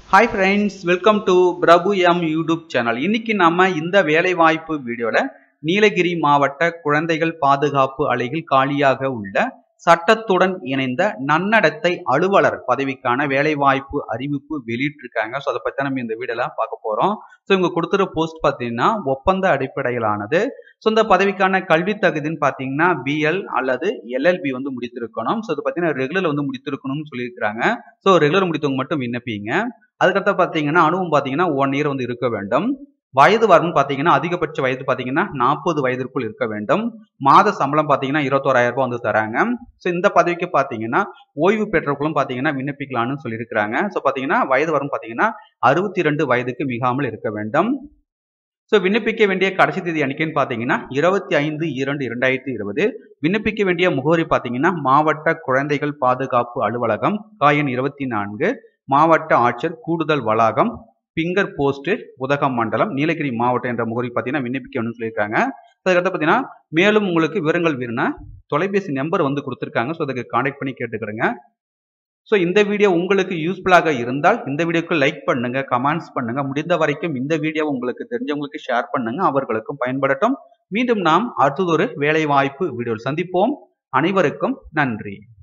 hi friends welcome to Prabhu M YouTube channel இன்னைக்கு நம்ம இந்த வேலை வாய்ப்பு வீடியோல நீலகிரி மாவட்ட குழந்தைகள் பாதுகாப்பு அலையில் காலியாக உள்ள சட்டத்துடன் இணைந்த நன்னடத்தை அலுவலர் பதவிக்கான வேலை வாய்ப்பு அறிவிப்பு வெளியிட்டிருக்காங்க ஸோ அதை பற்றி நம்ம இந்த வீடியோல பார்க்க போறோம் ஸோ இவங்க கொடுத்துற போஸ்ட் பார்த்தீங்கன்னா ஒப்பந்த அடிப்படையிலானது ஸோ இந்த பதவிக்கான கல்வி தகுதின்னு பார்த்தீங்கன்னா பிஎல் அல்லது எல்எல்பி வந்து முடித்திருக்கணும் ஸோ இது பார்த்தீங்கன்னா ரெகுலர் வந்து முடித்திருக்கணும்னு சொல்லியிருக்கிறாங்க ஸோ ரெகுலர் முடித்தவங்க மட்டும் விண்ணப்பிங்க அதுக்கடுத்து பார்த்தீங்கன்னா அனுபவம் பார்த்தீங்கன்னா ஒன் இயர் வந்து இருக்க வேண்டும் வயது வரம்பு பார்த்தீங்கன்னா அதிகபட்ச வயது பார்த்தீங்கன்னா நாற்பது வயதிற்குள் இருக்க வேண்டும் மாத சம்பளம் பார்த்தீங்கன்னா இருபத்தோராயிரம் ரூபாய் வந்து தராங்க ஸோ இந்த பதவிக்கு பார்த்தீங்கன்னா ஓய்வு பெற்றவர்களும் பார்த்தீங்கன்னா விண்ணப்பிக்கலாம்னு சொல்லியிருக்கிறாங்க ஸோ பார்த்தீங்கன்னா வயது வரம்பு பார்த்தீங்கன்னா அறுபத்தி ரெண்டு வயதுக்கு மிகாமல் இருக்க வேண்டும் ஸோ விண்ணப்பிக்க வேண்டிய கடைசி தேதி அன்னைக்குன்னு பார்த்தீங்கன்னா இருபத்தி ஐந்து இரண்டு இரண்டாயிரத்தி இருபது விண்ணப்பிக்க வேண்டிய முகவரி பார்த்தீங்கன்னா மாவட்ட குழந்தைகள் பாதுகாப்பு அலுவலகம் காயன் இருபத்தி நான்கு மாவட்ட ஆட்சியர் கூடுதல் வளாகம் பிங்கர் போஸ்ட் உதகம் மண்டலம் நீலகிரி மாவட்டம் என்ற முகவரி பார்த்தீங்கன்னா விண்ணப்பிக்கணும்னு சொல்லியிருக்காங்க அதுக்கடுத்து பார்த்தீங்கன்னா மேலும் உங்களுக்கு விவரங்கள் வேணும்னா தொலைபேசி நம்பர் வந்து கொடுத்துருக்காங்க ஸோ அதுக்கு காண்டாக்ட் பண்ணி கேட்டுக்கிறேங்க ஸோ இந்த வீடியோ உங்களுக்கு யூஸ்ஃபுல்லாக இருந்தால் இந்த வீடியோக்கு லைக் பண்ணுங்க கமெண்ட்ஸ் பண்ணுங்க முடிந்த வரைக்கும் இந்த வீடியோ உங்களுக்கு தெரிஞ்சவங்களுக்கு ஷேர் பண்ணுங்க அவர்களுக்கும் பயன்படட்டும் மீண்டும் நாம் அடுத்ததொரு வேலை வாய்ப்பு வீடியோவில் சந்திப்போம் அனைவருக்கும் நன்றி